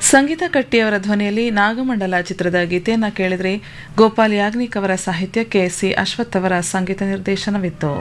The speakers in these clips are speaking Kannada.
ಸಂಗೀತ ಕಟ್ಟಿಯವರ ಧ್ವನಿಯಲ್ಲಿ ನಾಗಮಂಡಲ ಚಿತ್ರದ ಗೀತೆಯನ್ನು ಕೇಳಿದ್ರೆ ಗೋಪಾಲ್ ಯಾಗ್ನಿಕ್ ಅವರ ಸಾಹಿತ್ಯಕ್ಕೆ ಸಿ ಅಶ್ವಥ್ ಅವರ ಸಂಗೀತ ನಿರ್ದೇಶನವಿತ್ತು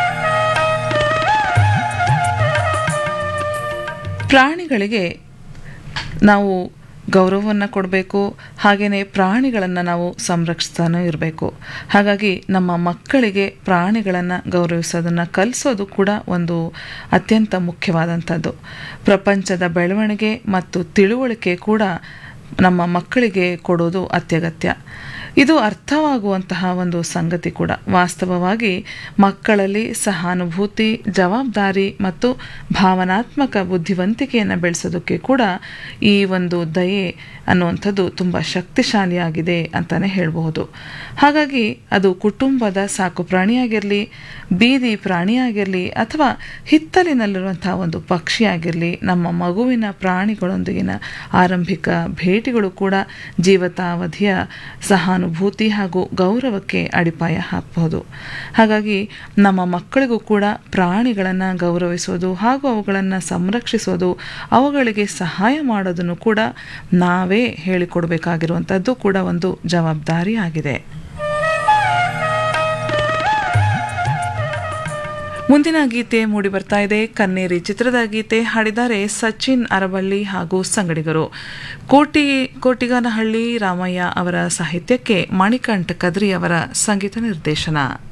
ಪ್ರಾಣಿಗಳಿಗೆ ನಾವು ಗೌರವವನ್ನು ಕೊಡಬೇಕು ಹಾಗೆಯೇ ಪ್ರಾಣಿಗಳನ್ನು ನಾವು ಸಂರಕ್ಷಿಸ್ತಾನೂ ಇರಬೇಕು ಹಾಗಾಗಿ ನಮ್ಮ ಮಕ್ಕಳಿಗೆ ಪ್ರಾಣಿಗಳನ್ನು ಗೌರವಿಸೋದನ್ನು ಕಲಿಸೋದು ಕೂಡ ಒಂದು ಅತ್ಯಂತ ಮುಖ್ಯವಾದಂಥದ್ದು ಪ್ರಪಂಚದ ಬೆಳವಣಿಗೆ ಮತ್ತು ತಿಳುವಳಿಕೆ ಕೂಡ ನಮ್ಮ ಮಕ್ಕಳಿಗೆ ಕೊಡೋದು ಅತ್ಯಗತ್ಯ ಇದು ಅರ್ಥವಾಗುವಂತಹ ಒಂದು ಸಂಗತಿ ಕೂಡ ವಾಸ್ತವವಾಗಿ ಮಕ್ಕಳಲ್ಲಿ ಸಹಾನುಭೂತಿ ಜವಾಬ್ದಾರಿ ಮತ್ತು ಭಾವನಾತ್ಮಕ ಬುದ್ಧಿವಂತಿಕೆಯನ್ನು ಬೆಳೆಸೋದಕ್ಕೆ ಕೂಡ ಈ ಒಂದು ದಯೆ ಅನ್ನುವಂಥದ್ದು ತುಂಬ ಶಕ್ತಿಶಾಲಿಯಾಗಿದೆ ಅಂತಲೇ ಹೇಳಬಹುದು ಹಾಗಾಗಿ ಅದು ಕುಟುಂಬದ ಸಾಕು ಪ್ರಾಣಿಯಾಗಿರಲಿ ಬೀದಿ ಪ್ರಾಣಿಯಾಗಿರಲಿ ಅಥವಾ ಹಿತ್ತಲಿನಲ್ಲಿರುವಂತಹ ಒಂದು ಪಕ್ಷಿಯಾಗಿರಲಿ ನಮ್ಮ ಮಗುವಿನ ಪ್ರಾಣಿಗಳೊಂದಿಗಿನ ಆರಂಭಿಕ ಭೇಟಿಗಳು ಕೂಡ ಜೀವಿತಾವಧಿಯ ಸಹಾನುಭೂತಿ ಹಾಗೂ ಗೌರವಕ್ಕೆ ಅಡಿಪಾಯ ಹಾಕಬಹುದು ಹಾಗಾಗಿ ನಮ್ಮ ಮಕ್ಕಳಿಗೂ ಕೂಡ ಪ್ರಾಣಿಗಳನ್ನು ಗೌರವಿಸೋದು ಹಾಗೂ ಅವುಗಳನ್ನು ಸಂರಕ್ಷಿಸೋದು ಅವುಗಳಿಗೆ ಸಹಾಯ ಮಾಡೋದನ್ನು ಕೂಡ ನಾವೇ ಹೇಳಿಕೊಡಬೇಕಾಗಿರುವಂಥದ್ದು ಕೂಡ ಒಂದು ಜವಾಬ್ದಾರಿ ಆಗಿದೆ ಮುಂದಿನ ಗೀತೆ ಮೂಡಿ ಬರ್ತಾ ಇದೆ ಕನ್ನೇರಿ ಚಿತ್ರದ ಗೀತೆ ಹಾಡಿದ್ದಾರೆ ಸಚಿನ್ ಅರಬಳ್ಳಿ ಹಾಗೂ ಸಂಗಡಿಗರು ಕೋಟಿ ಕೋಟಿಗಾನಹಳ್ಳಿ ರಾಮಯ್ಯ ಅವರ ಸಾಹಿತ್ಯಕ್ಕೆ ಮಣಿಕಂಠ್ ಕದ್ರಿ ಅವರ ಸಂಗೀತ ನಿರ್ದೇಶನ